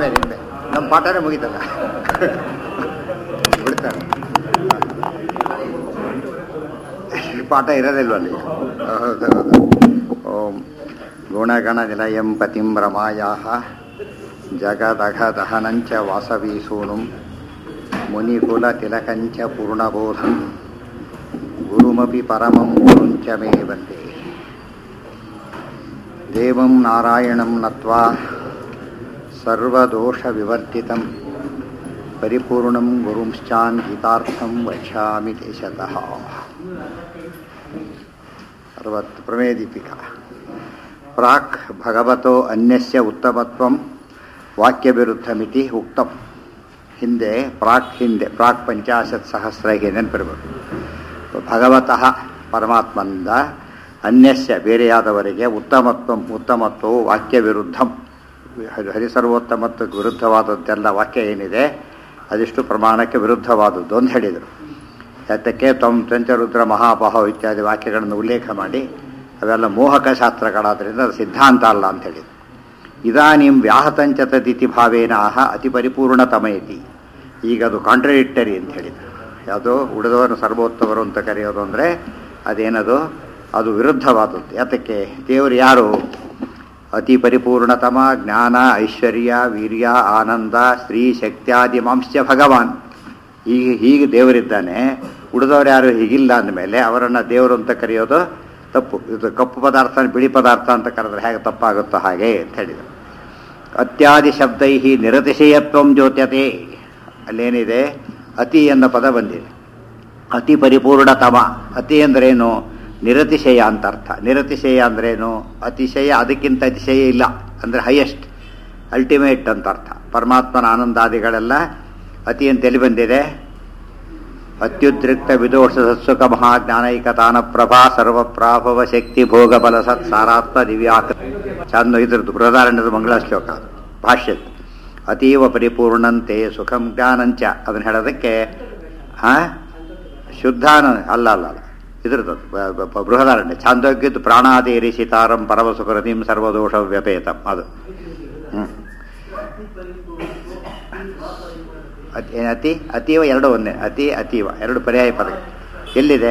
ಆಮೇಲೆ ಹಿಂದೆ ನಮ್ಮ ಪಾಠನೇ ಮುಗೀತಲ್ಲ ಬಿಡ್ತಾರೆ ಪಾಠ ಇರೋದಿಲ್ವ ಅಲ್ಲಿ ಹೌದು ಹೌದು ಓಂ ಗುಣಗಣ ನಿಲಯಂ ಪತಿಂ ರಮಾಯಾ ಜಗದಘ ದಹನಂಚ ವಾಸವೀಸೂನುಂ ಮುನಿಕುಲ ತಿಲಕಂಚ ಪೂರ್ಣಬೋಧಂ ಗುರುಮಪಿ ಪರಮಂ ಗುರುಂಚ ಮೇ ವಂದೇ ದೇವಂ ನಾರಾಯಣಂ ನತ್ವಾ ಸರ್ವದೋಷವಿವರ್ಜಿತಂ ಪರಿಪೂರ್ಣಂ ಗುರುಂಶ್ಚಾನ್ ಗೀತಾರ್ಥಂ ವಕ್ಷ್ಯಾಮಿ ದೇಶತಃ ಅರವತ್ತು ಪ್ರಮೇದೀಪಿಕಾ ಪ್ರಾಕ್ ಭಗವತೋ ಅನ್ಯಸ್ಯ ಉತ್ತಮತ್ವಂ ವಾಕ್ಯವಿರುದ್ಧಮಿತಿ ಉಕ್ತಂ ಹಿಂದೆ ಪ್ರಾಕ್ ಹಿಂದೆ ಪ್ರಾಕ್ ಪಂಚಾಶತ್ ಸಹಸ್ರಗೆ ನೆನಪಿರಬೇಕು ಭಗವತಃ ಪರಮಾತ್ಮನಿಂದ ಅನ್ಯಸ್ಯ ಬೇರೆಯಾದವರಿಗೆ ಉತ್ತಮತ್ವ ಉತ್ತಮತ್ವವು ವಾಕ್ಯ ವಿರುದ್ಧಂ ಹರಿಸರ್ವೋತ್ತಮತ್ವಕ್ಕೆ ವಿರುದ್ಧವಾದದ್ದೆಲ್ಲ ವಾಕ್ಯ ಏನಿದೆ ಅದಿಷ್ಟು ಪ್ರಮಾಣಕ್ಕೆ ವಿರುದ್ಧವಾದದ್ದು ಅಂತ ಹೇಳಿದರು ಯಾತಕ್ಕೆ ತ್ವಂ ಚಂಚರುದ್ರ ಮಹಾಪಹ ಇತ್ಯಾದಿ ವಾಕ್ಯಗಳನ್ನು ಉಲ್ಲೇಖ ಮಾಡಿ ಅವೆಲ್ಲ ಮೋಹಕ ಶಾಸ್ತ್ರಗಳಾದ್ದರಿಂದ ಅದು ಸಿದ್ಧಾಂತ ಅಲ್ಲ ಅಂತ ಹೇಳಿದರು ಇದಾನಿಂ ವ್ಯಾಹತಂಚ ತದಿತಿ ಭಾವೇನ ಆಹ ಅತಿ ಪರಿಪೂರ್ಣತಮಯತಿ ಈಗ ಅದು ಕಾಂಟ್ರಡಿಕ್ಟರಿ ಅಂತ ಹೇಳಿದರು ಯಾವುದೋ ಉಳಿದವರು ಸರ್ವೋತ್ತಮರು ಅಂತ ಕರೆಯೋದು ಅಂದರೆ ಅದೇನದು ಅದು ವಿರುದ್ಧವಾದದ್ದು ಯಾತಕ್ಕೆ ದೇವರು ಯಾರು ಅತಿ ಪರಿಪೂರ್ಣತಮ ಜ್ಞಾನ ಐಶ್ವರ್ಯ ವೀರ್ಯ ಆನಂದ ಸ್ತ್ರೀ ಶಕ್ತ್ಯಾದಿ ಮಾಂಸ್ಯ ಭಗವಾನ್ ಈಗ ಹೀಗೆ ದೇವರಿದ್ದಾನೆ ಉಳಿದವರು ಯಾರು ಹೀಗಿಲ್ಲ ಅಂದಮೇಲೆ ಅವರನ್ನು ದೇವರು ಅಂತ ಕರೆಯೋದು ತಪ್ಪು ಇದು ಕಪ್ಪು ಪದಾರ್ಥ ಬಿಳಿ ಪದಾರ್ಥ ಅಂತ ಕರೆದ್ರೆ ಹೇಗೆ ತಪ್ಪಾಗುತ್ತೋ ಹಾಗೆ ಅಂತ ಹೇಳಿದರು ಅತ್ಯಾದಿ ಶಬ್ದೈ ನಿರತಿಶಯತ್ವಂ ಜ್ಯೋತ್ಯತೆ ಅಲ್ಲೇನಿದೆ ಅತಿ ಎನ್ನ ಪದ ಬಂದಿದೆ ಅತಿ ಪರಿಪೂರ್ಣತಮ ಅತಿ ಅಂದ್ರೇನು ನಿರತಿಶಯ ಅಂತ ಅರ್ಥ ನಿರತಿಶಯ ಅಂದ್ರೇನು ಅತಿಶಯ ಅದಕ್ಕಿಂತ ಅತಿಶಯ ಇಲ್ಲ ಅಂದರೆ ಹೈಯೆಸ್ಟ್ ಅಲ್ಟಿಮೇಟ್ ಅಂತ ಅರ್ಥ ಪರಮಾತ್ಮನ ಆನಂದಾದಿಗಳೆಲ್ಲ ಅತಿ ಅಂತ ಎಲ್ಲಿ ಬಂದಿದೆ ಅತ್ಯುದ್ರಿಕ್ತ ವಿದೋಷ ಸತ್ಸುಖ ಮಹಾಜ್ಞಾನೈಕತಾನ ಪ್ರಭಾ ಸರ್ವಪ್ರಾಭವ ಶಕ್ತಿ ಭೋಗ ಬಲ ಸತ್ ಸಾರಾತ್ಮ ದಿವ್ಯಾಕ ಚಂದ ಇದ್ರದ್ದು ಬೃಹದಾರಣ್ಯದ ಮಂಗಳ ಶ್ಲೋಕ ಅದು ಭಾಷ್ಯದ ಅತೀವ ಪರಿಪೂರ್ಣಂತೆ ಸುಖಂ ಜ್ಞಾನಂಚ ಅದನ್ನು ಹೇಳೋದಕ್ಕೆ ಹಾ ಶುದ್ಧಾನ ಅಲ್ಲ ಅಲ್ಲ ಅಲ್ಲ ಇದ್ರದ್ದು ಬೃಹದಾರಣ್ಯ ಛಾಂದೋಗ್ಯದ್ದು ಪ್ರಾಣಾದೇರಿ ಸಿತಾರಂ ಪರಮ ಸುಖರತಿಂ ಸರ್ವದೋಷ ವ್ಯಪೇತಂ ಅದು ಹ್ಞೂ ಅತಿ ಅತಿ ಅತೀವ ಎರಡು ಒಂದೇ ಅತಿ ಅತೀವ ಎರಡು ಪರ್ಯಾಯ ಪದ ಎಲ್ಲಿದೆ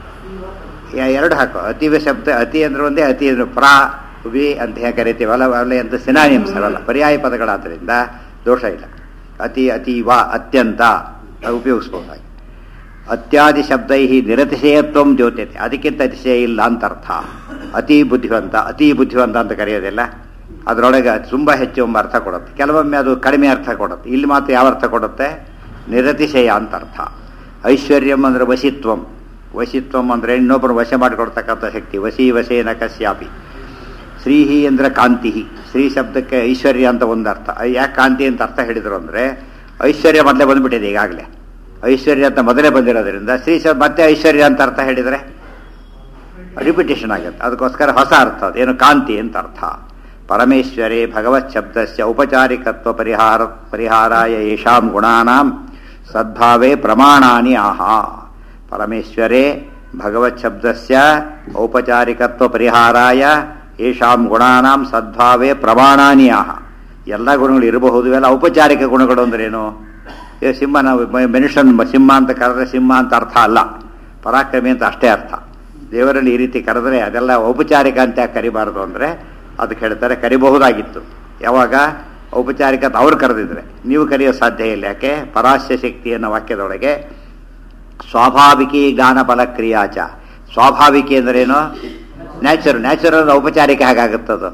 ಎರಡು ಹಾಕು ಅತೀವ ಶಬ್ದ ಅತಿ ಅಂದ್ರೆ ಒಂದೇ ಅತಿ ಅಂದ್ರೆ ಪ್ರಾ ವಿ ಅಂತ ಹೇಗೆ ಕರಿತೀವಲ್ಲ ಅವೆಲ್ಲ ಅಂತ ಸಿನಾನಿಯಮ್ಸ್ ಅವಲ್ಲ ಪರ್ಯಾಯ ಪದಗಳಾದ್ದರಿಂದ ದೋಷ ಇಲ್ಲ ಅತಿ ಅತೀವ ಅತ್ಯಂತ ಉಪಯೋಗಿಸ್ಬೋದಾಗಿ ಅತ್ಯಾದಿ ಶಬ್ದೈ ನಿರತಿಶಯತ್ವಂ ಜ್ಯೋತ್ಯತೆ ಅದಕ್ಕಿಂತ ಅತಿಶಯ ಇಲ್ಲ ಅಂತ ಅರ್ಥ ಅತಿ ಬುದ್ಧಿವಂತ ಅತಿ ಬುದ್ಧಿವಂತ ಅಂತ ಕರೆಯೋದಿಲ್ಲ ಅದರೊಳಗೆ ತುಂಬ ಹೆಚ್ಚು ಎಂಬ ಅರ್ಥ ಕೊಡುತ್ತೆ ಕೆಲವೊಮ್ಮೆ ಅದು ಕಡಿಮೆ ಅರ್ಥ ಕೊಡುತ್ತೆ ಇಲ್ಲಿ ಮಾತ್ರ ಯಾವ ಅರ್ಥ ಕೊಡುತ್ತೆ ನಿರತಿಶಯ ಅಂತ ಅರ್ಥ ಐಶ್ವರ್ಯಂ ಅಂದರೆ ವಶಿತ್ವಂ ವಶಿತ್ವಂ ಅಂದರೆ ಇನ್ನೊಬ್ಬರು ವಶ ಮಾಡಿಕೊಡ್ತಕ್ಕಂಥ ಶಕ್ತಿ ವಶಿ ವಶೇನ ಕಶ್ಯಾಪಿ ಶ್ರೀಹಿ ಅಂದರೆ ಕಾಂತಿ ಶ್ರೀ ಶಬ್ದಕ್ಕೆ ಐಶ್ವರ್ಯ ಅಂತ ಒಂದು ಅರ್ಥ ಯಾಕೆ ಕಾಂತಿ ಅಂತ ಅರ್ಥ ಹೇಳಿದರು ಅಂದರೆ ಐಶ್ವರ್ಯ ಮೊದಲೇ ಬಂದ್ಬಿಟ್ಟಿದೆ ಈಗಾಗಲೇ ಐಶ್ವರ್ಯ ಅಂತ ಮೊದಲೇ ಬಂದಿರೋದ್ರಿಂದ ಶ್ರೀ ಶಬ್ದ ಮತ್ತೆ ಐಶ್ವರ್ಯ ಅಂತ ಅರ್ಥ ಹೇಳಿದರೆ ರಿಪಿಟೇಷನ್ ಆಗುತ್ತೆ ಅದಕ್ಕೋಸ್ಕರ ಹೊಸ ಅರ್ಥ ಅದೇನು ಕಾಂತಿ ಅಂತ ಅರ್ಥ ಪರಮೇಶ್ವರೇ ಭಗವತ್ ಶಬ್ದಸ್ಯ ಔಪಚಾರಿಕತ್ವ ಪರಿಹಾರ ಪರಿಹಾರಾಯ ಯಶಾಂ ಗುಣಾನಾಂ ಸದ್ಭಾವೇ ಪ್ರಮಾಣಾನಿ ಆಹಾ ಪರಮೇಶ್ವರೇ ಭಗವತ್ ಶಬ್ದಸ್ಯ ಔಪಚಾರಿಕತ್ವ ಪರಿಹಾರಾಯ ಯಶಾಂ ಗುಣಾನಾಂ ಸದ್ಭಾವೇ ಪ್ರಮಾಣಾನಿ ಆಹ ಎಲ್ಲ ಗುಣಗಳು ಇರಬಹುದು ಇವೆಲ್ಲ ಔಪಚಾರಿಕ ಗುಣಗಳು ಅಂದ್ರೇನು ಸಿಂಹ ನಾವು ಮನುಷ್ಯನ್ ಸಿಂಹ ಅಂತ ಕರೆದ್ರೆ ಸಿಂಹ ಅಂತ ಅರ್ಥ ಅಲ್ಲ ಪರಾಕ್ರಮಿ ಅಂತ ಅಷ್ಟೇ ಅರ್ಥ ದೇವರಲ್ಲಿ ಈ ರೀತಿ ಕರೆದ್ರೆ ಅದೆಲ್ಲ ಔಪಚಾರಿಕ ಅಂತ ಕರಿಬಾರದು ಅಂದರೆ ಅದಕ್ಕೆ ಹೇಳ್ತಾರೆ ಕರಿಬಹುದಾಗಿತ್ತು ಯಾವಾಗ ಔಪಚಾರಿಕ ಅವ್ರು ಕರೆದಿದ್ರೆ ನೀವು ಕರೆಯೋ ಸಾಧ್ಯ ಇಲ್ಲ ಯಾಕೆ ಪರಾಸ್ಯ ಶಕ್ತಿ ಅನ್ನೋ ವಾಕ್ಯದೊಳಗೆ ಸ್ವಾಭಾವಿಕಿ ಗಾನ ಫಲಕ್ರಿಯಾಚ ಸ್ವಾಭಾವಿಕಿ ಅಂದ್ರೇನು ನ್ಯಾಚುರಲ್ ನ್ಯಾಚುರಲ್ ಔಪಚಾರಿಕ ಹೇಗಾಗುತ್ತದು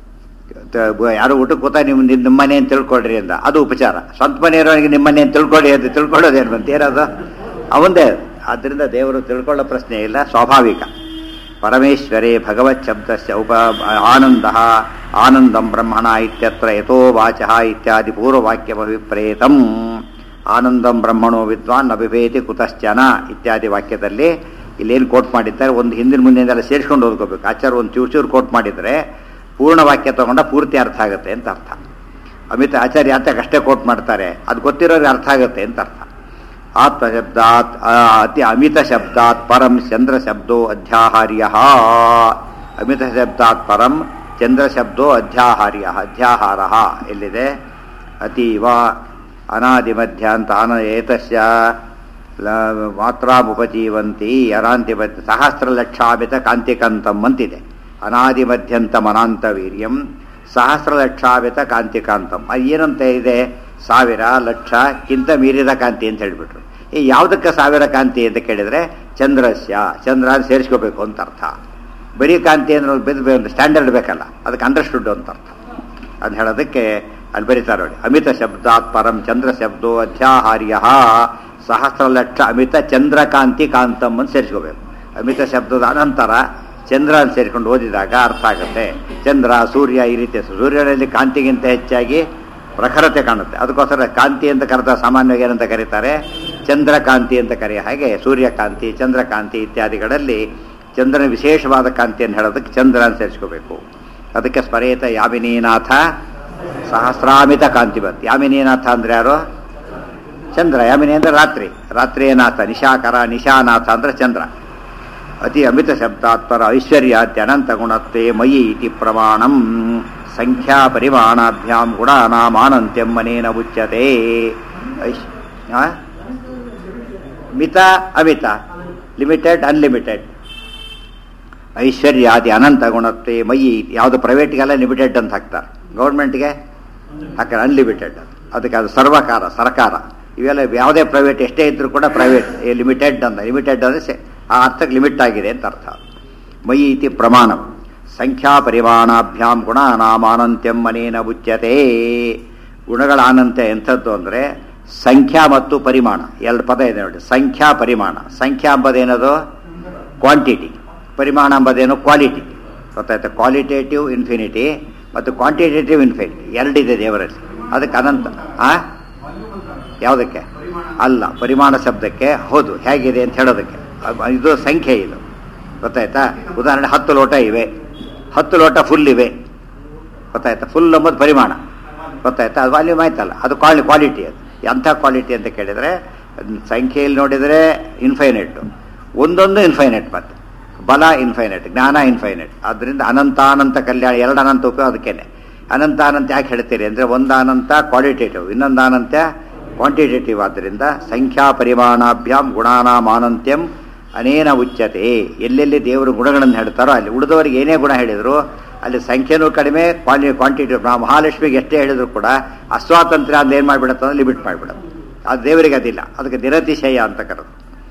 ಯಾರು ಊಟಕ್ಕೆ ಕೂತ ನಿಮ್ಮ ನಿಮ್ಮ ಮನೆ ಅಂತ ತಿಳ್ಕೊಳ್ರಿ ಅಂದ ಅದು ಉಪಚಾರ ಸ್ವಂತ ಮನೆಯವರಿಗೆ ನಿಮ್ಮ ಮನೆ ಅಂತ ತಿಳ್ಕೊಳ್ಳಿ ಅಂತ ತಿಳ್ಕೊಳ್ಳೋದೇನು ಬಂತ ಏನದು ಅವಂದೇ ಆದ್ದರಿಂದ ದೇವರು ತಿಳ್ಕೊಳ್ಳೋ ಪ್ರಶ್ನೆ ಇಲ್ಲ ಸ್ವಾಭಾವಿಕ ಪರಮೇಶ್ವರೇ ಭಗವತ್ ಶಬ್ದಸ್ಯ ಉಪ ಆನಂದ ಆನಂದಂ ಬ್ರಹ್ಮಣ ಇತ್ಯತ್ರ ಯಥೋ ವಾಚ ಇತ್ಯಾದಿ ಪೂರ್ವವಾಕ್ಯಮಭಿಪ್ರೇತಂ ಆನಂದಂ ಬ್ರಹ್ಮಣೋ ವಿದ್ವಾನ್ ಅಭಿಭೇತಿ ಕುತಶ್ಚನ ಇತ್ಯಾದಿ ವಾಕ್ಯದಲ್ಲಿ ಇಲ್ಲೇನು ಕೋಟ್ ಮಾಡಿದ್ದಾರೆ ಒಂದು ಹಿಂದಿನ ಮುಂದಿನೆಲ್ಲ ಸೇರಿಸ್ಕೊಂಡು ಓದ್ಕೋಬೇಕು ಆಚಾರ ಒಂದು ಚೂರು ಚೂರು ಕೋಟ್ ಮಾಡಿದರೆ ಪೂರ್ಣ ವಾಕ್ಯ ತಗೊಂಡ ಪೂರ್ತಿ ಅರ್ಥ ಆಗುತ್ತೆ ಅಂತ ಅರ್ಥ ಅಮಿತ ಆಚಾರ್ಯ ಅಂತ ಅಷ್ಟೇ ಕೋಟ್ ಮಾಡ್ತಾರೆ ಅದು ಗೊತ್ತಿರೋರಿಗೆ ಅರ್ಥ ಆಗುತ್ತೆ ಅಂತ ಅರ್ಥ ಆತ್ಮಶಬ್ದಾತ್ ಅತಿ ಅಮಿತ ಶಬ್ದಾತ್ ಪರಂ ಚಂದ್ರ ಶಬ್ದೋ ಅಧ್ಯಾಹಾರ್ಯ ಅಮಿತ ಶಬ್ದಾತ್ ಪರಂ ಚಂದ್ರ ಶಬ್ದೋ ಅಧ್ಯಾಹಾರ್ಯ ಅಧ್ಯಾಹಾರ ಎಲ್ಲಿದೆ ಅತೀವ ಅನಾದಿಮಧ್ಯಾಂತ ಅನ ಏತಸ್ಯ ಲ- ಮಾತ್ರಾಮುಪಜೀವಂತಿ ಅನಾಂತಿಮಧ್ಯ ಸಹಸ್ರಲಕ್ಷಾಮಿತ ಕಾಂತಿಕಾಂತಂ ಅಂತಿದೆ ಅನಾದಿಮಧ್ಯಂತಂ ಅನಾಂತ ವೀರ್ಯಂ ಸಹಸ್ರಲಕ್ಷಾಮಿತ ಕಾಂತಿಕಾಂತಂ ಅದು ಏನಂತ ಇದೆ ಸಾವಿರ ಲಕ್ಷಕ್ಕಿಂತ ಮೀರಿದ ಕಾಂತಿ ಅಂತ ಹೇಳಿಬಿಟ್ರು ಈ ಯಾವುದಕ್ಕೆ ಸಾವಿರ ಕಾಂತಿ ಅಂತ ಕೇಳಿದರೆ ಚಂದ್ರಸ್ಯ ಚಂದ್ರ ಅಂತ ಸೇರಿಸ್ಕೋಬೇಕು ಅಂತ ಅರ್ಥ ಬರೀ ಕಾಂತಿ ಅಂದ್ರೆ ಒಂದು ಬೇರೆ ಬೇರೆ ಸ್ಟ್ಯಾಂಡರ್ಡ್ ಬೇಕಲ್ಲ ಅದಕ್ಕೆ ಅಂಡರ್ಸ್ಟುಡ್ ಅಂತ ಅರ್ಥ ಅದು ಹೇಳೋದಕ್ಕೆ ಅಲ್ಲಿ ಬರೀತಾರೆ ನೋಡಿ ಅಮಿತ ಶಬ್ದಾತ್ ಪರಂ ಚಂದ್ರ ಶಬ್ದೋ ಅಧ್ಯಾಹಾರ್ಯ ಸಹಸ್ರ ಲಕ್ಷ ಅಮಿತ ಚಂದ್ರಕಾಂತಿ ಕಾಂತಂ ಅಂತ ಸೇರಿಸ್ಕೋಬೇಕು ಅಮಿತ ಶಬ್ದದ ಅನಂತರ ಚಂದ್ರ ಅಂತ ಸೇರಿಕೊಂಡು ಓದಿದಾಗ ಅರ್ಥ ಆಗುತ್ತೆ ಚಂದ್ರ ಸೂರ್ಯ ಈ ರೀತಿ ಸೂರ್ಯನಲ್ಲಿ ಕಾಂತಿಗಿಂತ ಹೆಚ್ಚಾಗಿ ಪ್ರಖರತೆ ಕಾಣುತ್ತೆ ಅದಕ್ಕೋಸ್ಕರ ಕಾಂತಿ ಅಂತ ಕರೆದ ಸಾಮಾನ್ಯವಾಗಿ ಏನಂತ ಕರೀತಾರೆ ಚಂದ್ರಕಾಂತಿ ಅಂತ ಕರೆಯ ಹಾಗೆ ಸೂರ್ಯಕಾಂತಿ ಚಂದ್ರಕಾಂತಿ ಇತ್ಯಾದಿಗಳಲ್ಲಿ ಚಂದ್ರನ ವಿಶೇಷವಾದ ಕಾಂತಿಯನ್ನು ಹೇಳೋದಕ್ಕೆ ಚಂದ್ರ ಅಂತ ಸೇರಿಸ್ಕೋಬೇಕು ಅದಕ್ಕೆ ಸ್ಮರೇತ ಯಾಮಿನೀನಾಥ ಸಹಸ್ರಾಮಿತ ಕಾಂತಿ ಬಂತು ಯಾಮಿನೀನಾಥ ಅಂದ್ರೆ ಯಾರು ಚಂದ್ರ ಯಾಮಿನಿ ಅಂದ್ರೆ ರಾತ್ರಿ ರಾತ್ರಿಯನಾಥ ನಿಶಾಕರ ನಿಶಾನಾಥ ಅಂದ್ರೆ ಚಂದ್ರ ಅತಿ ಅಮಿತ ಶಬ್ದಾತ್ಪರ ಐಶ್ವರ್ಯಾದ್ಯ ಅನಂತ ಗುಣತ್ವೇ ಮಯಿ ಇತಿ ಪ್ರಮಾಣಂ ಸಂಖ್ಯಾ ಪರಿಮಾಣಾಭ್ಯಾಂ ಗುಣಾನಾಮಾನಂತ್ಯಂ ಮನೇನ ಉಚ್ಯತೆ ಐಶ್ ಆ? ಮಿತ ಅಮಿತ ಲಿಮಿಟೆಡ್ ಅನ್ಲಿಮಿಟೆಡ್ ಐಶ್ವರ್ಯಾದಿ ಅನಂತ ಗುಣತ್ವೇ ಮಯಿ ಯಾವುದು ಪ್ರೈವೇಟ್ಗೆಲ್ಲ ಲಿಮಿಟೆಡ್ ಅಂತ ಹಾಕ್ತಾರೆ ಗೌರ್ಮೆಂಟ್ಗೆ ಹಾಕ್ತಾರೆ ಅನ್ಲಿಮಿಟೆಡ್ ಅದಕ್ಕೆ ಅದು ಸರ್ವಕಾರ ಸರ್ಕಾರ ಇವೆಲ್ಲ ಯಾವುದೇ ಪ್ರೈವೇಟ್ ಎಷ್ಟೇ ಇದ್ರೂ ಕೂಡ ಪ್ರೈವೇಟ್ ಲಿಮಿಟೆಡ್ ಅಂತ ಲಿಮಿಟೆಡ್ ಅಂದರೆ ಸೆ- ಆ ಅರ್ಥಕ್ಕೆ ಲಿಮಿಟ್ ಆಗಿದೆ ಅಂತ ಅರ್ಥ ಮಯಿ ಇತಿ ಪ್ರಮಾಣ ಸಂಖ್ಯಾ ಪರಿಮಾಣಾಭ್ಯಾಂ ಗುಣಾನಾಮಾನಂತ್ಯಂ ಮನೇನ ಉಚ್ಯತೆ ಗುಣಗಳ ಅನಂತ್ಯ ಎಂಥದ್ದು ಅಂದರೆ ಸಂಖ್ಯಾ ಮತ್ತು ಪರಿಮಾಣ ಎರಡು ಪದ ಇದೆ ನೋಡಿ ಸಂಖ್ಯಾ ಪರಿಮಾಣ ಸಂಖ್ಯಾ ಎಂಬುದೇನದು ಕ್ವಾಂಟಿಟಿ ಪರಿಮಾಣ ಎಂಬುದೇನು ಕ್ವಾಲಿಟಿ ಗೊತ್ತಾಯ್ತಾ ಕ್ವಾಲಿಟೇಟಿವ್ ಇನ್ಫಿನಿಟಿ ಮತ್ತು ಕ್ವಾಂಟಿಟೇಟಿವ್ ಇನ್ಫಿನಿಟಿ ಎರಡಿದೆ ದೇವರಲ್ಲಿ ಅದಕ್ಕೆ ಅನಂತ ಆ ಯಾವುದಕ್ಕೆ ಅಲ್ಲ ಪರಿಮಾಣ ಶಬ್ದಕ್ಕೆ ಹೌದು ಹೇಗಿದೆ ಅಂತ ಹೇಳೋದಕ್ಕೆ ಅದು- ಇದು ಸಂಖ್ಯೆ ಇದು ಗೊತ್ತಾಯ್ತಾ ಉದಾಹರಣೆ ಹತ್ತು ಲೋಟ ಇವೆ ಹತ್ತು ಲೋಟ ಫುಲ್ ಇವೆ ಗೊತ್ತಾಯ್ತಾ ಫುಲ್ ಎಂಬುದು ಪರಿಮಾಣ ಗೊತ್ತಾಯ್ತಾ ಅದು ವಾಲ್ಯೂಮ್ ಆಯ್ತಲ್ಲ ಅದು ಕ್ವಾಲಿ ಕ್ವಾಲಿಟಿ ಅದು ಎಂಥ ಕ್ವಾಲಿಟಿ ಅಂತ ಕೇಳಿದರೆ ಅದ್ನ ಸಂಖ್ಯೆಯಲ್ಲಿ ನೋಡಿದರೆ ಇನ್ಫೈನೆಟ್ ಒಂದೊಂದು ಇನ್ಫೈನೆಟ್ ಮತ್ತೆ ಬಲ ಇನ್ಫೈನೆಟ್ ಜ್ಞಾನ ಇನ್ಫೈನೆಟ್ ಆದ್ದರಿಂದ ಅನಂತಾನಂತ ಕಲ್ಯಾಣ ಎರಡು ಅನಂತ ಉಪಯೋಗ ಅದಕ್ಕೇನೆ ಅನಂತ ಅನಂತ ಯಾಕೆ ಹೇಳ್ತೀರಿ ಅಂದರೆ ಒಂದು ಅನಂತ ಕ್ವಾಲಿಟೇಟಿವ್ ಇನ್ನೊಂದು ಅನಂತ ಕ್ವಾಂಟಿಟೇಟಿವ್ ಆದ್ದರಿಂದ ಸಂಖ್ಯಾ ಪರಿಮಾಣಾಭ್ಯಾಂ ಗುಣಾನಾಮಾನಂತ್ಯಂ ಅನೇನ ಉಚ್ಯತೆ ಎಲ್ಲೆಲ್ಲಿ ದೇವರು ಗುಣಗಳನ್ನು ಹೇಳ್ತಾರೋ ಅಲ್ಲಿ ಉಳಿದವರಿಗೆ ಏನೇ ಗುಣ ಹೇಳಿದ್ರು ಅಲ್ಲಿ ಸಂಖ್ಯೆನೂ ಕಡಿಮೆ ಕ್ವಾಲಿ ಕ್ವಾಂಟಿಟಿ ನಾವು ಮಹಾಲಕ್ಷ್ಮಿಗೆ ಎಷ್ಟೇ ಹೇಳಿದ್ರು ಕೂಡ ಅಸ್ವಾತಂತ್ರ್ಯ ಅಂತ ಏನು ಮಾಡಿಬಿಡುತ್ತೆ ಅಂದ್ರೆ ಲಿಮಿಟ್ ಮಾಡಿಬಿಡುತ್ತೆ ಅದು ದೇವರಿಗೆ ಅದಿಲ್ಲ ಅದಕ್ಕೆ ನಿರತಿಶಯ ಅಂತ ಕರೆದು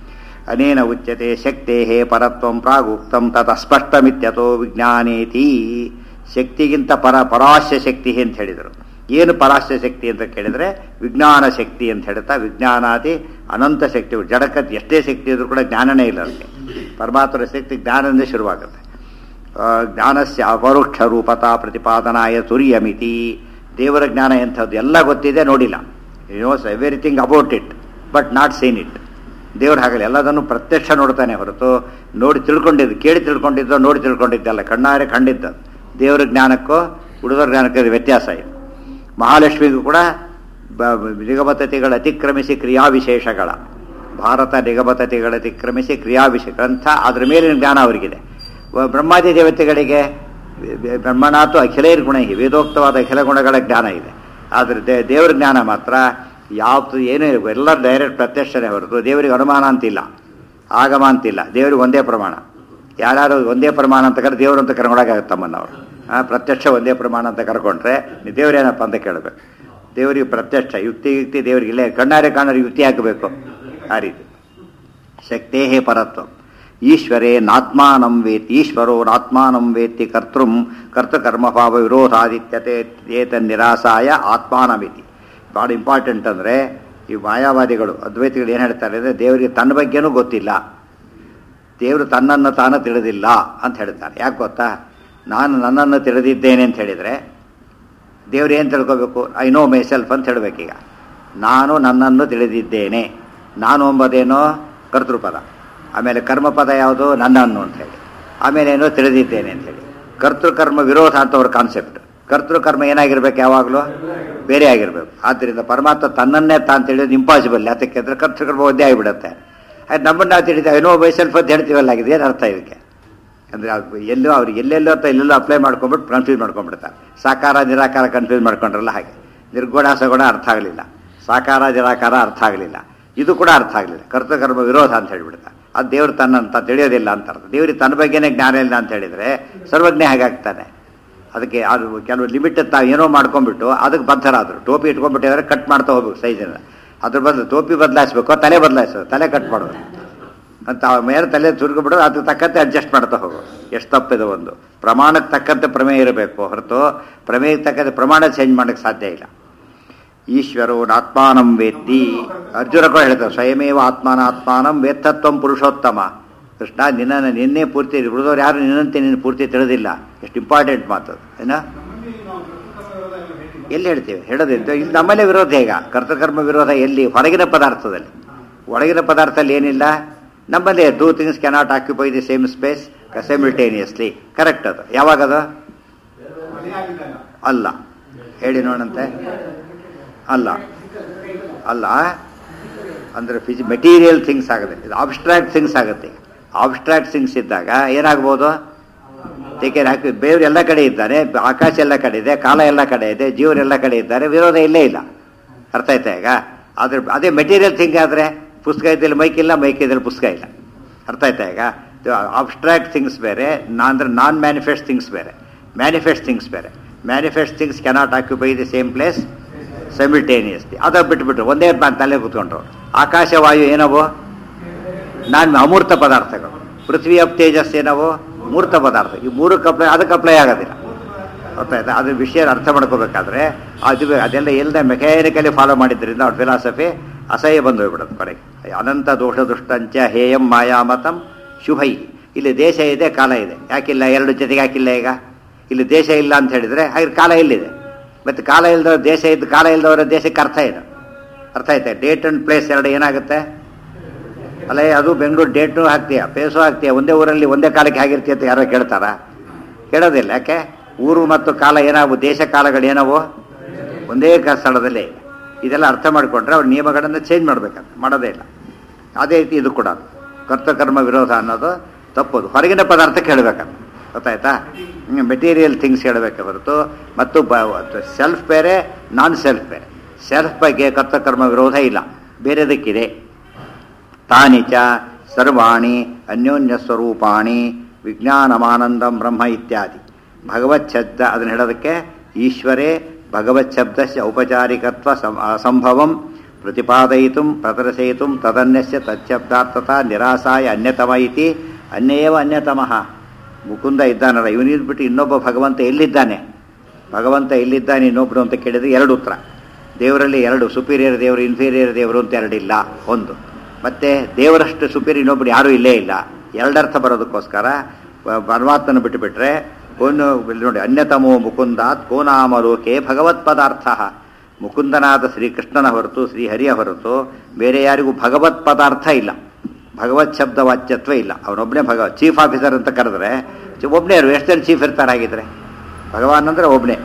ಅನೇನ ಉಚ್ಯತೆ ಶಕ್ತೇ ಪರತ್ವಂ ಪ್ರಾಗುಕ್ತಂ ತತ್ ಅಸ್ಪಷ್ಟಮಿತ್ಯತೋ ವಿಜ್ಞಾನೇತಿ ಶಕ್ತಿಗಿಂತ ಪರ ಪರಾಶ್ಯ ಶಕ್ತಿ ಅಂತ ಹೇಳಿದರು ಏನು ಪರಾಶ್ಯ ಶಕ್ತಿ ಅಂತ ಕೇಳಿದರೆ ವಿಜ್ಞಾನ ಶಕ್ತಿ ಅಂತ ಹೇಳ್ತಾ ವಿಜ್ಞಾನಾದಿ ಅನಂತ ಶಕ್ತಿ ಜಡಕತ್ ಎಷ್ಟೇ ಶಕ್ತಿ ಇದ್ರೂ ಕೂಡ ಜ್ಞಾನನೇ ಇಲ್ಲ ಅದಕ್ಕೆ ಪರಮಾತ್ಮನ ಶಕ್ತಿ ಜ್ಞಾನದಿಂದ ಶುರುವಾಗುತ್ತೆ ಆ, ಜ್ಞಾನಸ್ಯ ಅಪರೋಕ್ಷ ರೂಪತಾ ಪ್ರತಿಪಾದನಾಯ ತುರ್ಯಮಿತಿ ದೇವರ ಜ್ಞಾನ ಎಂಥದ್ದು ಎಲ್ಲ ಗೊತ್ತಿದೆ ನೋಡಿಲ್ಲ knows everything about it but not seen it ದೇವ್ರು ಹಾಗಲ್ಲ ಎಲ್ಲದನ್ನು ಪ್ರತ್ಯಕ್ಷ ನೋಡ್ತಾನೆ ಹೊರತು ನೋಡಿ ತಿಳ್ಕೊಂಡಿದ್ದು ಕೇಳಿ ತಿಳ್ಕೊಂಡಿದ್ದೋ ನೋಡಿ ತಿಳ್ಕೊಂಡಿದ್ದಲ್ಲ ಕಣ್ಣಾರೆ ಕಂಡಿದ್ದು ದೇವರ ಜ್ಞಾನಕ್ಕೂ ಹುಡುಗರ ಜ್ಞಾನಕ್ಕೆ ಇದು ವ್ಯತ್ಯಾಸ ಇದೆ ಮಹಾಲಕ್ಷ್ಮಿಗೂ ಕೂಡ ಬ- ಬ- ನಿಗಮತತೆಗಳ ಅತಿಕ್ರಮಿಸಿ ಕ್ರಿಯಾವಿಶೇಷಗಳ ಭಾರತ ನಿಗಮತತೆಗಳ ಅತಿಕ್ರಮಿಸಿ ಕ್ರಿಯಾವಿಶೇಷ ಗ್ರಂಥ ಅದ್ರ ಮೇಲಿನ ಜ್ಞಾನ ಅವರಿಗಿದೆ ವ- ಬ್ರಹ್ಮಾದಿ ದೇವತೆಗಳಿಗೆ ಬ- ಬ- ಬ್ರಹ್ಮಣಾತು ಅಖಿಲೇರ್ ಗುಣ ವೇದೋಕ್ತವಾದ ಅಖಿಲ ಗುಣಗಳ ಜ್ಞಾನ ಇದೆ ಆದರೆ ದೇ ದೇವ್ರ ಜ್ಞಾನ ಮಾತ್ರ ಯಾವುದು ಏನೇ ಎಲ್ಲ ಡೈರೆಕ್ಟ್ ಪ್ರತ್ಯಕ್ಷನೇ ಹೊರತು ದೇವರಿಗೆ ಅನುಮಾನ ಅಂತಿಲ್ಲ ಆಗಮ ಅಂತಿಲ್ಲ ದೇವರಿಗೆ ಒಂದೇ ಪ್ರಮಾಣ ಯಾರ್ಯಾರು ಒಂದೇ ಪ್ರಮಾಣ ಅಂತ ಕರೆ ದೇವರು ಅಂತ ಕರ್ಕೊಂಡಾಗತ್ತಮ್ಮನ್ನ ಅವರು ಆ ಪ್ರತ್ಯಕ್ಷ ಒಂದೇ ಪ್ರಮಾಣ ಅಂತ ಕರ್ಕೊಂಡ್ರೆ ನೀವು ದೇವರೇನಪ್ಪ ಅಂತ ಕೇಳಬೇಕು ದೇವರಿಗೆ ಪ್ರತ್ಯಕ್ಷ ಯುಕ್ತಿ ಯುಕ್ತಿ ದೇವರಿಗೆ ಇಲ್ಲೇ ಕಣ್ಣಾರೆ ಕಾಣೋರು ಯುಕ್ತಿ ಹಾಕಬೇಕು ಆ ರೀತಿ ಶಕ್ತೇ ಪರತ್ವ ಈಶ್ವರೇ ನಾತ್ಮಾನಂ ವೇತಿ ಈಶ್ವರೋ ನಾತ್ಮಾನಂ ವೇತ್ತಿ ಕರ್ತೃಂ ಕರ್ತಕರ್ಮಭಾವ ವಿರೋಧಾದಿತ್ಯತೆ ಏತ ನಿರಾಸಾಯ ಆತ್ಮಾನಮಿತಿ ಭಾಳ ಇಂಪಾರ್ಟೆಂಟ್ ಅಂದರೆ ಈ ಮಾಯಾವಾದಿಗಳು ಅದ್ವೈತಿಗಳು ಏನು ಹೇಳ್ತಾರೆ ಅಂದರೆ ದೇವರಿಗೆ ತನ್ನ ಬಗ್ಗೆನೂ ಗೊತ್ತಿಲ್ಲ ದೇವರು ತನ್ನನ್ನು ತಾನು ತಿಳಿದಿಲ್ಲ ಅಂತ ಹೇಳ್ತಾರೆ ಯಾಕೆ ಗೊತ್ತಾ ನಾನು ನನ್ನನ್ನು ತಿಳಿದಿದ್ದೇನೆ ಅಂತ ಹೇಳಿದರೆ ದೇವ್ರು ಏನು ತಿಳ್ಕೋಬೇಕು ಐ ನೋ ಮೈ ಸೆಲ್ಫ್ ಅಂತ ಹೇಳಬೇಕೀಗ ನಾನು ನನ್ನನ್ನು ತಿಳಿದಿದ್ದೇನೆ ನಾನು ಎಂಬುದೇನೋ ಕರ್ತೃಪದ ಆಮೇಲೆ ಕರ್ಮಪದ ಯಾವುದು ನನ್ನನ್ನು ಅಂತ ಹೇಳಿ ಆಮೇಲೆ ಏನೋ ತಿಳಿದಿದ್ದೇನೆ ಅಂತ ಹೇಳಿ ಕರ್ತೃಕರ್ಮ ವಿರೋಧ ಅಂತ ಅವ್ರ ಕಾನ್ಸೆಪ್ಟ್ ಕರ್ತೃಕರ್ಮ ಏನಾಗಿರ್ಬೇಕು ಯಾವಾಗಲೂ ಬೇರೆ ಆಗಿರ್ಬೇಕು ಆದ್ದರಿಂದ ಪರಮಾತ್ಮ ತನ್ನನ್ನೇ ತಾನು ತಿಳಿಯೋದು ಇಂಪಾಸಿಬಲ್ ಯಾತಕ್ಕೆ ಅಂದರೆ ಕರ್ತೃಕರ್ಮ ಒಂದೇ ಆಗಿಬಿಡುತ್ತೆ ಅದು ನಮ್ಮನ್ನು ನಾವು ತಿಳಿತೇವೆ ಏನೋ ಬೈ ಸೆಲ್ಫ್ ಅಂತ ಹೇಳ್ತೀವಲ್ಲ ಆಗಿದೆ ಏನು ಅರ್ಥ ಇದಕ್ಕೆ ಅಂದರೆ ಅದು ಎಲ್ಲೋ ಅವ್ರು ಎಲ್ಲೆಲ್ಲೋ ಅಥವಾ ಎಲ್ಲೆಲ್ಲೋ ಅಪ್ಲೈ ಮಾಡ್ಕೊಂಬಿಟ್ಟು ಕನ್ಫ್ಯೂಸ್ ಮಾಡ್ಕೊಂಡ್ಬಿಡ್ತಾರೆ ಸಾಕಾರ ನಿರಾಕಾರ ಕನ್ಫ್ಯೂಸ್ ಮಾಡ್ಕೊಂಡ್ರಲ್ಲ ಹಾಗೆ ನಿರ್ಗುಣ ಸಗುಣ ಅರ್ಥ ಆಗಲಿಲ್ಲ ಸಾಕಾರ ಜರಾಕಾರ ಅರ್ಥ ಆಗಲಿಲ್ಲ ಇದು ಕೂಡ ಅರ್ಥ ಆಗಲಿಲ್ಲ ಕರ್ತಕರ್ಮ ವಿರೋಧ ಅಂತ ಹೇಳ್ಬಿಡ್ತಾ ಅದು ದೇವರು ತನ್ನಂತ ತಿಳಿಯೋದಿಲ್ಲ ಅಂತ ಅರ್ಥ ದೇವರಿಗೆ ತನ್ನ ಬಗ್ಗೆನೇ ಜ್ಞಾನ ಇಲ್ಲ ಅಂತ ಹೇಳಿದರೆ ಸರ್ವಜ್ಞ ಹೇಗಾಗ್ತಾನೆ ಅದಕ್ಕೆ ಅದು ಕೆಲವು ಲಿಮಿಟ್ ತಾವು ಏನೋ ಮಾಡ್ಕೊಂಡ್ಬಿಟ್ಟು ಅದಕ್ಕೆ ಬದ್ಧರಾದರು ಟೋಪಿ ಇಟ್ಕೊಂಡ್ಬಿಟ್ಟಿದ್ರೆ ಕಟ್ ಮಾಡ್ತಾ ಹೋಗ್ಬೇಕು ಸೈಜಿನ ಅದ್ರ ಬದಲು ಟೋಪಿ ಬದಲಾಯಿಸ್ಬೇಕು ತಲೆ ಬದಲಾಯಿಸೋದು ತಲೆ ಕಟ್ ಮಾಡೋದು ಅಂತ ಆ ಮೇಲೆ ತಲೆ ಸುರುಗಿಬಿಡೋದು ಅದಕ್ಕೆ ತಕ್ಕಂತೆ ಅಡ್ಜಸ್ಟ್ ಮಾಡ್ತಾ ಹೋಗು ಎಷ್ಟು ತಪ್ಪಿದೆ ಒಂದು ಪ್ರಮಾಣಕ್ಕೆ ತಕ್ಕಂತೆ ಪ್ರಮೇಯ ಇರಬೇಕು ಹೊರತು ಪ್ರಮೇಯಕ್ಕೆ ತಕ್ಕಂತೆ ಪ್ರಮಾಣ ಚೇಂಜ್ ಮಾಡೋಕ್ಕೆ ಸಾಧ್ಯ ಇಲ್ಲ ಈಶ್ವರೋ ಆತ್ಮಾನಂ ವೇತ್ತಿ ಅರ್ಜುನ ಕೂಡ ಹೇಳ್ತಾರೆ ಸ್ವಯಮೇವ ಆತ್ಮಾನ ಆತ್ಮಾನಂ ವೇತ್ತತ್ವಂ ಪುರುಷೋತ್ತಮ ಕೃಷ್ಣ ನಿನ್ನನ್ನು ನಿನ್ನೆ ಪೂರ್ತಿ ಉಳಿದವ್ರು ಯಾರು ನಿನ್ನಂತೆ ನಿನ್ನ ಪೂರ್ತಿ ತಿಳಿದಿಲ್ಲ ಎಷ್ಟು ಇಂಪಾರ್ಟೆಂಟ್ ಮಾತು ಏನ ಎಲ್ಲಿ ಹೇಳ್ತೀವಿ ಹೇಳೋದಿದ್ದು ಇಲ್ಲಿ ನಮ್ಮಲ್ಲೇ ವಿರೋಧ ಈಗ ಕರ್ತಕರ್ಮ ವಿರೋಧ ಎಲ್ಲಿ ಹೊರಗಿನ ಪದಾರ್ಥದಲ್ಲಿ ಒಳಗಿನ ಪದಾರ್ಥದಲ್ಲಿ ಏನಿಲ್ಲ ನಮ್ಮಲ್ಲಿ two things cannot occupy the same space simultaneously correct ಅದು ಯಾವಾಗದು ಅಲ್ಲ ಹೇಳಿ ನೋಡಂತೆ ಅಲ್ಲ ಅಲ್ಲ ಅಂದರೆ ಫಿಸಿ ಮೆಟೀರಿಯಲ್ ಥಿಂಗ್ಸ್ ಆಗುತ್ತೆ ಇದು ಆಬ್ಸ್ಟ್ರಾಕ್ಟ್ ಥಿಂಗ್ಸ್ ಆಗುತ್ತೆ ಆಬ್ಸ್ಟ್ರಾಕ್ಟ್ ಥಿಂಗ್ಸ್ ಇದ್ದಾಗ ಏನಾಗ್ಬೋದು ಏಕೆಂದ್ರೆ ಹಾಕಿ ಬೇರೆ ಎಲ್ಲ ಕಡೆ ಇದ್ದಾರೆ ಆಕಾಶ ಎಲ್ಲ ಕಡೆ ಇದೆ ಕಾಲ ಎಲ್ಲ ಕಡೆ ಇದೆ ಜೀವನ ಎಲ್ಲ ಕಡೆ ಇದ್ದಾರೆ ವಿರೋಧ ಇಲ್ಲೇ ಇಲ್ಲ ಅರ್ಥ ಆಯ್ತಾ ಈಗ ಅದ್ರ ಅದೇ ಮೆಟೀರಿಯಲ್ ಥಿಂಗ್ ಆದರೆ ಪುಸ್ತಕ ಇದ್ದಲ್ಲಿ ಮೈಕ್ ಇಲ್ಲ ಮೈಕ್ ಇದ್ದಲ್ಲಿ ಪುಸ್ತಕ ಇಲ್ಲ ಅರ್ಥ ಆಯ್ತಾ ಈಗ ಅಬ್ಸ್ಟ್ರಾಕ್ಟ್ ಥಿಂಗ್ಸ್ ಬೇರೆ ನಾ ಅಂದ್ರೆ ನಾನ್ ಮ್ಯಾನಿಫೆಸ್ಟ್ ಥಿಂಗ್ಸ್ ಬೇರೆ ಮ್ಯಾನಿಫೆಸ್ಟ್ ಥಿಂಗ್ಸ್ ಬೇರೆ manifest things cannot occupy the same place simultaneously ಅದ ಬಿಟ್ಬಿಟ್ರು ಒಂದೇ ತಲೆ ಕೂತ್ಕೊಂಡ್ರು ಆಕಾಶವಾಯು ಏನವು ನಾನು ಅಮೂರ್ತ ಪದಾರ್ಥಗಳು ಪೃಥ್ವಿ ಅಪ್ ತೇಜಸ್ ಏನವು ಮೂರ್ತ ಪದಾರ್ಥ ಈ ಮೂರಕ್ಕೆ ಅಪ್ಲೈ ಅದಕ್ಕೆ ಅಪ್ಲೈ ಆಗೋದಿಲ್ಲ ಗೊತ್ತಾಯ್ತಾ ಅದ್ರ ವಿಷಯ ಅರ್ಥ ಮಾಡ್ಕೋಬೇಕಾದ್ರೆ ಅದು ಅದೆಲ್ಲ ಎಲ್ಲ ಮೆಕ್ಯಾನಿಕಲಿ ಫಾಲೋ ಮಾಡಿದ್ರಿಂದ ಅವ್ರ ಫಿಲಾಸಫಿ ಅಸಹ್ಯ ಬಂದು ಹೋಗ್ಬಿಡುತ್ತೆ ಕೊನೆಗೆ ಅನಂತ ದೋಷ ದುಷ್ಟಂಚ ಹೇಯಂ ಮಾಯಾಮತಂ ಶುಭೈ ಇಲ್ಲಿ ದೇಶ ಇದೆ ಕಾಲ ಇದೆ ಯಾಕಿಲ್ಲ ಎರಡು ಜೊತೆಗೆ ಯಾಕಿಲ್ಲ ಈಗ ಇಲ್ಲಿ ದೇಶ ಇಲ್ಲ ಅಂತ ಹೇಳಿದ್ರೆ ಹಾಗೆ ಕಾಲ ಎಲ್ಲಿದೆ ಮತ್ತು ಕಾಲ ಇಲ್ದವ್ರ ದೇಶ ಇದ್ದು ಕಾಲ ಇಲ್ದವರ ದೇಶಕ್ಕೆ ಅರ್ಥ ಏನು ಅರ್ಥ ಆಯ್ತಾ ಡೇಟ್ ಅಂಡ್ ಪ್ಲೇಸ್ ಎರಡು ಏನಾಗುತ್ತೆ ಅಲ್ಲ ಅದು ಬೆಂಗಳೂರು ಡೇಟ್ನು ಹಾಕ್ತೀಯ ಪ್ಲೇಸು ಹಾಕ್ತೀಯ ಒಂದೇ ಊರಲ್ಲಿ ಒಂದೇ ಕಾಲಕ್ಕೆ ಹೇಗಿರ್ತೀಯ ಅಂತ ಯಾರೋ ಕೇಳ್ತಾರಾ ಕೇಳೋದಿಲ್ಲ ಯಾಕೆ ಊರು ಮತ್ತು ಕಾಲ ಏನಾವು ದೇಶ ಕಾಲಗಳು ಏನವು ಒಂದೇ ಕ- ಸ್ಥಳದಲ್ಲೇ ಇದೆ. ಇದೆಲ್ಲ ಅರ್ಥ ಮಾಡಿಕೊಂಡ್ರೆ ಅವ್ರ ನಿಯಮಗಳನ್ನು ಚೇಂಜ್ ಮಾಡ್ಬೇಕಂತ ಮಾಡೋದೇ ಇಲ್ಲ ಅದೇ ರೀತಿ ಇದು ಕೂಡ ಕರ್ತಕರ್ಮ ವಿರೋಧ ಅನ್ನೋದು ತಪ್ಪದು ಹೊರಗಿನ ಪದಾರ್ಥಕ್ಕೆ ಹೇಳಬೇಕಂತ ಗೊತ್ತಾಯ್ತಾ ಮೆಟೀರಿಯಲ್ ಥಿಂಗ್ಸ್ ಹೇಳಬೇಕೆ ಹೊರತು ಮತ್ತು ಸೆಲ್ಫ್ ಬೇರೆ ನಾನ್ ಸೆಲ್ಫ್ ಬೇರೆ ಸೆಲ್ಫ್ ಬಗ್ಗೆ ಕರ್ತಕರ್ಮ ವಿರೋಧ ಇಲ್ಲ ಬೇರೆದಕ್ಕಿದೆ ತಾನಿ ಚ ಸರ್ವಾಣಿ ಅನ್ಯೋನ್ಯ ಸ್ವರೂಪಾಣಿ ವಿಜ್ಞಾನಮಾನಂದಂ ಬ್ರಹ್ಮ ಇತ್ಯಾದಿ ಭಗವತ್ ಶಬ್ದ ಅದನ್ನು ಹೇಳೋದಕ್ಕೆ ಈಶ್ವರೇ ಭಗವತ್ ಶಬ್ದಸ್ಯ ಔಪಚಾರಿಕತ್ವ ಸಂ- ಅಸಂಭವಂ ಪ್ರತಿಪಾದಯಿತು ಪ್ರದರ್ಶಯಿತು ತದನ್ಯಸ್ಯ ತಚ್ಛಬ್ದಾರ್ಥತ ನಿರಾಸಾಯ ಅನ್ಯತಮ ಇತಿ ಅನ್ಯೇವ ಅನ್ಯತಮಃ ಮುಕುಂದ ಇದ್ದಾನಲ್ಲ ಇವನಿದ್ಬಿಟ್ಟು ಇನ್ನೊಬ್ಬ ಭಗವಂತ ಎಲ್ಲಿದ್ದಾನೆ ಭಗವಂತ ಎಲ್ಲಿದ್ದಾನೆ ಇನ್ನೊಬ್ಬರು ಅಂತ ಕೇಳಿದ್ರೆ ಎರಡು ಉತ್ತರ ದೇವರಲ್ಲಿ ಎರಡು ಸುಪೀರಿಯರ್ ದೇವರು ಇನ್ಫೀರಿಯರ್ ದೇವರು ಅಂತ ಎರಡಿಲ್ಲ ಒಂದು ಮತ್ತೆ ದೇವರಷ್ಟು ಸುಪೀರಿಯರ್ ಇನ್ನೊಬ್ರು ಯಾರೂ ಇಲ್ಲೇ ಇಲ್ಲ ಎರಡರ್ಥ ಬರೋದಕ್ಕೋಸ್ಕರ ಪ- ಪರಮಾತ್ಮನ ಬಿಟ್ಟುಬಿಟ್ರೆ ಕೋನು ಇಲ್ಲಿ ನೋಡಿ ಅನ್ಯತಮೋ ಮುಕುಂದಾತ್ ಕೋನಾಮಲೋಕೆ ಭಗವತ್ ಪದಾರ್ಥ ಮುಕುಂದನಾದ ಶ್ರೀಕೃಷ್ಣನ ಹೊರತು ಶ್ರೀಹರಿಯ ಹೊರತು ಬೇರೆ ಯಾರಿಗೂ ಭಗವತ್ ಪದಾರ್ಥ ಇಲ್ಲ ಭಗವತ್ ಶಬ್ದ ವಾಚ್ಯತ್ವ ಇಲ್ಲ ಅವನೊಬ್ಬನೇ ಭಗವ ಚೀಫ್ ಆಫೀಸರ್ ಅಂತ ಕರೆದ್ರೆ ಒಬ್ಬನೇ ಇರು ಎಷ್ಟು ಜನ ಚೀಫ್ ಇರ್ತಾರೆ ಹಾಗಿದ್ರೆ ಭಗವಾನ್ ಅಂದ್ರೆ ಒಬ್ಬನೇ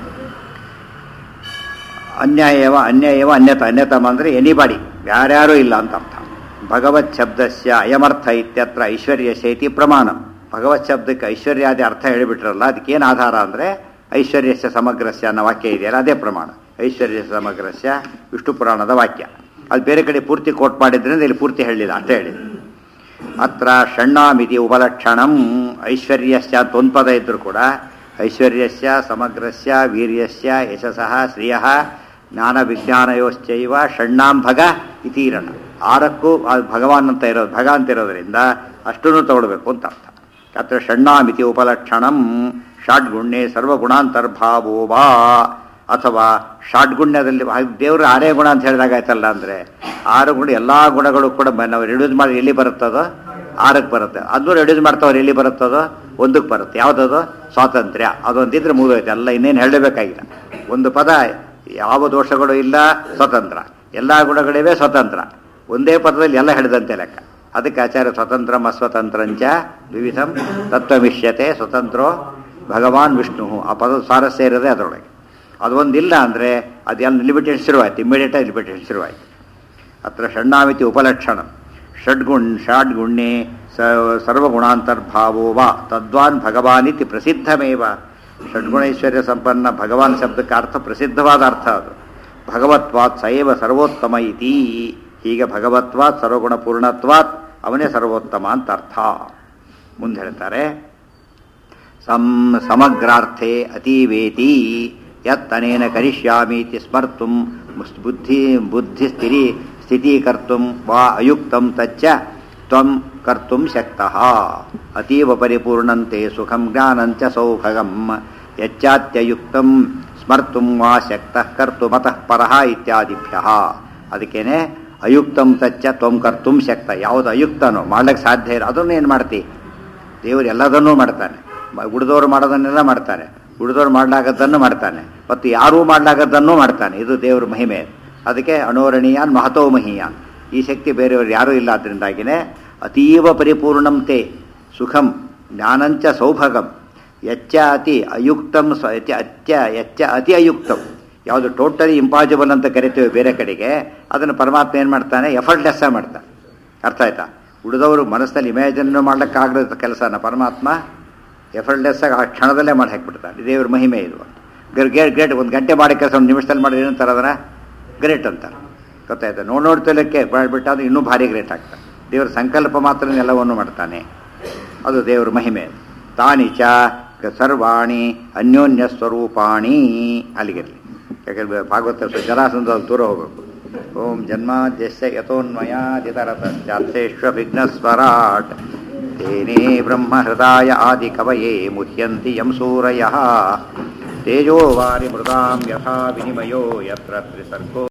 ಅನ್ಯಾಯವ ಅನ್ಯಾಯವ ಅನ್ಯತ ಅನ್ಯತಮ ಅಂದರೆ ಎನಿಬಾಡಿ ಯಾರ್ಯಾರೂ ಇಲ್ಲ ಅಂತ ಅರ್ಥ ಭಗವತ್ ಶಬ್ದಸ್ಯ ಅಯಮರ್ಥ ಇತ್ಯತ್ರ ಐಶ್ವರ್ಯ ಶೈತಿ ಪ್ರಮಾಣ ಭಗವತ್ ಶಬ್ದಕ್ಕೆ ಐಶ್ವರ್ಯಾದಿ ಅರ್ಥ ಹೇಳಿಬಿಟ್ರಲ್ಲ ಅದಕ್ಕೇನು ಆಧಾರ ಅಂದರೆ ಐಶ್ವರ್ಯಸ್ಯ ಸಮಗ್ರಸ್ಯ ಅನ್ನೋ ವಾಕ್ಯ ಇದೆಯಲ್ಲ ಅದೇ ಪ್ರಮಾಣ ಐಶ್ವರ್ಯ ಸಮಗ್ರಸ್ಯ ವಿಷ್ಣು ಪುರಾಣದ ವಾಕ್ಯ ಅದು ಬೇರೆ ಕಡೆ ಪೂರ್ತಿ ಕೋಟ್ ಮಾಡಿದ್ರಿಂದ ಇಲ್ಲಿ ಪೂರ್ತಿ ಹೇಳಿಲ್ಲ ಅಷ್ಟೇ ಹೇಳಿದೆ ಅತ್ರ ಷಣ್ಣಾಮಿತಿ ಉಪಲಕ್ಷಣಂ ಐಶ್ವರ್ಯಸ್ಯ ಅಂತ ಒಂದು ಪದ ಇದ್ದರೂ ಕೂಡ ಐಶ್ವರ್ಯಸ್ಯ ಸಮಗ್ರಸ್ಯ ವೀರ್ಯಸ್ಯ ಯಶಸಃ ಶ್ರಿಯ ಜ್ಞಾನ ವಿಜ್ಞಾನಯೋಶ್ಚೈವ ಷಣ್ಣಾಂ ಭಗ ಇತೀರಣ ಆರಕ್ಕೂ ಆ ಭಗವಾನ್ ಅಂತ ಇರೋದು ಭಗ ಅಂತ ಇರೋದ್ರಿಂದ ಅಷ್ಟನ್ನು ತಗೊಳ್ಬೇಕು ಅಂತ ಅರ್ಥ ಅತ್ರ ಷಣ್ಣಾಮಿತಿ ಉಪಲಕ್ಷಣಂ ಷಾಡ್ಗುಣ್ಯೆ ಸರ್ವಗುಣಾಂತರ್ಭಾವೋ ವಾ ಅಥವಾ ಷಾಡ್ಗುಣ್ಯದಲ್ಲಿ ದೇವರು ಆರೇ ಗುಣ ಅಂತ ಹೇಳಿದಾಗ ಆಯ್ತಲ್ಲ ಅಂದರೆ ಆರು ಗುಣ ಎಲ್ಲ ಗುಣಗಳು ಕೂಡ ಬ- ನಾವು ರಿಡ್ಯೂಸ್ ಮಾಡಿ ಎಲ್ಲಿ ಬರುತ್ತದೋ ಆರಕ್ಕೆ ಬರುತ್ತೆ ಅದನ್ನು ರಿಡ್ಯೂಸ್ ಮಾಡ್ತಾವ್ರು ಎಲ್ಲಿ ಬರುತ್ತದೋ ಒಂದಕ್ಕೆ ಬರುತ್ತೆ ಯಾವುದದು ಸ್ವಾತಂತ್ರ್ಯ ಅದೊಂದಿದ್ರೆ ಮುಗಿದೋಯ್ತು ಎಲ್ಲ ಇನ್ನೇನು ಹೇಳಬೇಕಾಗಿಲ್ಲ ಒಂದು ಪದ ಯಾವ ದೋಷಗಳು ಇಲ್ಲ ಸ್ವತಂತ್ರ ಎಲ್ಲ ಗುಣಗಳಿವೆ ಸ್ವತಂತ್ರ ಒಂದೇ ಪದದಲ್ಲಿ ಎಲ್ಲ ಹೇಳಿದಂತೆ ಲೆಕ್ಕ ಅದಕ್ಕೆ ಆಚಾರ್ಯ ಸ್ವತಂತ್ರ ಅಸ್ವತಂತ್ರಂಚ ವಿವಿಧಂ ತತ್ವಮಿಷ್ಯತೆ ಸ್ವತಂತ್ರೋ ಭಗವಾನ್ ವಿಷ್ಣು ಆ ಪದ ಸ್ವಾರಸ್ಯ ಇರೋದೇ ಅದರೊಳಗೆ ಅದೊಂದಿಲ್ಲ ಅಂದರೆ ಅದೆಲ್ಲ ಲಿಮಿಟೇಷನ್ ಶುರುವಾಯ್ತು ಇಮಿಡಿಯೇಟಾಗಿ ಲಿಮಿಟೇಷನ್ ಶುರುವಾಯಿತು ಅತ್ರ ಷಣ್ಣಾಮಿತಿ ಉಪಲಕ್ಷಣ ಷಡ್ಗುಣ್ ಷಾಡ್ಗುಣ್ಯೆ ಸ ಸರ್ವಗುಣಾಂತರ್ಭಾವೋ ವಾ ತದ್ವಾನ್ ಭಗವಾನಿತಿ ಪ್ರಸಿದ್ಧಮೇವ ಷಡ್ಗುಣೈಶ್ವರ್ಯ ಸಂಪನ್ನ ಭಗವಾನ್ ಶಬ್ದಕ್ಕೆ ಅರ್ಥ ಪ್ರಸಿದ್ಧವಾದ ಅರ್ಥ ಅದು ಭಗವತ್ವಾತ್ ಸೈವ ಸರ್ವೋತ್ತಮ ಇತಿ ಹೀಗೆ ಭಗವತ್ವಾತ್ ಸರ್ವಗುಣ ಪೂರ್ಣತ್ವಾತ್ ಅವನೇ ಸರ್ವೋತ್ತಮ ಅಂತ ಅರ್ಥ ಮುಂದೆ ಹೇಳ್ತಾರೆ ಸಂ ಸಮಗ್ರಾರ್ಥೆ ಅತೀವೇತಿ ಯತ್ತನೇನ ಕರಿಷ್ಯಾಮೀತಿ ಸ್ಮರ್ತುಂ ಮುಸ್- ಬುದ್ಧಿ ಬುದ್ಧಿಸ್ಥಿರಿ ಸ್ಥಿತೀಕರ್ತುಂ ವಾ ಅಯುಕ್ತಂ ತಚ್ಚ ತ್ವಂ ಕರ್ತುಂ ಶಕ್ತಃ ಅತೀವ ಪರಿಪೂರ್ಣಂತೆ ಸುಖಂ ಜ್ಞಾನಂಚ ಸೌಭಗಂ ಯಚ್ಚಾತ್ಯಯುಕ್ತಂ ಸ್ಮರ್ತುಂ ವಾ ಶಕ್ತಃ ಕರ್ತುಮತಃ ಪರಃ ಇತ್ಯಾದಿಭ್ಯ ಅದಕ್ಕೇನೆ ಅಯುಕ್ತಂ ತಚ್ಚ ತ್ವಂ ಕರ್ತುಂ ಶಕ್ತ ಯಾವುದು ಅಯುಕ್ತನೋ ಮಾಡ್ಲಿಕ್ಕೆ ಸಾಧ್ಯ ಇಲ್ಲ ಅದನ್ನು ಏನು ಮಾಡ್ತಿ ದೇವರು ಎಲ್ಲದನ್ನೂ ಮಾಡ್ತಾನೆ ಮ- ಉಳಿದವರು ಮಾಡೋದನ್ನೆಲ್ಲ ಮಾಡ್ತಾನೆ ಉಳಿದವರು ಮಾಡ್ಲಾಗದ್ದನ್ನು ಮಾಡ್ತಾನೆ ಮತ್ತು ಯಾರೂ ಮಾಡ್ಲಾಗದ್ದನ್ನೂ ಮಾಡ್ತಾನೆ ಇದು ದೇವರ ಮಹಿಮೆ ಅದಕ್ಕೆ ಅಣೋರಣೀಯಾನ್ ಮಹತೋ ಮಹೀಯಾನ್ ಈ ಶಕ್ತಿ ಬೇರೆಯವರು ಯಾರೂ ಇಲ್ಲ ಅದರಿಂದಾಗಿನೇ ಅತೀವ ಪರಿಪೂರ್ಣಂತೆ ಸುಖಂ ಜ್ಞಾನಂಚ ಸೌಭಗಂ ಎಚ್ಚ ಅತಿ ಅಯುಕ್ತಂ ಸ ಎಚ್ಚ ಅತ್ಯ ಎಚ್ಚ ಅತಿ ಅಯುಕ್ತಂ ಯಾವುದು ಟೋಟಲಿ ಇಂಪಾಸಿಬಲ್ ಅಂತ ಕರಿತೀವಿ ಬೇರೆ ಕಡೆಗೆ ಅದನ್ನು ಪರಮಾತ್ಮ ಏನು ಮಾಡ್ತಾನೆ ಎಫರ್ಟ್ಲೆಸ್ ಮಾಡ್ತಾನೆ ಅರ್ಥ ಆಯ್ತಾ ಉಳಿದವರು ಮನಸ್ಸಲ್ಲಿ ಇಮ್ಯಾಜಿನ್ ಮಾಡ್ಲಿಕ್ಕಾಗದ ಕೆಲಸನ ಪರಮಾತ್ಮ ಎಫರ್ಟ್ಲೆಸ್ ಆಗಿ ಆ ಕ್ಷಣದಲ್ಲೇ ಮಾಡಿ ಹಾಕಿಬಿಡ್ತಾನೆ ದೇವ್ರ ಮಹಿಮೆ ಇದು ಗ್ರೇಟ್ ಗ್ರೇಟ್ ಒಂದು ಗಂಟೆ ಮಾಡಿ ಕೆಲಸ ಒಂದು ನಿಮಿಷದಲ್ಲಿ ಮಾಡಿದ್ರೆ ಏನಂತಾರೆ ಅದನ್ನ ಗ್ರೇಟ್ ಅಂತಾರೆ ಗೊತ್ತಾಯ್ತಾ ನೋಡಿ ನೋಡ್ತಿಲ್ಲಕ್ಕೆ ಮಾಡಿಬಿಟ್ಟು ಅದು ಇನ್ನೂ ಭಾರಿ ಗ್ರೇಟ್ ಆಗ್ತದೆ ದೇವರ ಸಂಕಲ್ಪ ಮಾತ್ರ ಎಲ್ಲವನ್ನು ಮಾಡ್ತಾನೆ ಅದು ದೇವರ ಮಹಿಮೆ ತಾನಿ ಚ ಸರ್ವಾಣಿ ಅನ್ಯೋನ್ಯ ಸ್ವರೂಪಾಣಿ ಅಲ್ಲಿಗಿರಲಿ ಯಾಕಂದ್ರೆ ಭಾಗವತ ಜರಾಸಂದ ದೂರ ಹೋಗಬೇಕು ಓಂ ಜನ್ಮಾದ್ಯಸ್ಯ ಯಥೋನ್ಮಯಾದಿತರತಶ್ಚಾರ್ಥೇಷ್ವವಿಘ್ನಸ್ವರಾಟ್ ತೇನೇ ಬ್ರಹ್ಮಹೃದಾಯ ಆದಿಕವಯೇ ಮುಹ್ಯಂತಿ ಯಂ ಸೂರಯಃ ತೇಜೋ ವಾರಿ ಮೃದಾಂ ಯಥಾ ವಿನಿಮಯೋ ಯತ್ರ ತ್ರಿಸರ್ಗೋ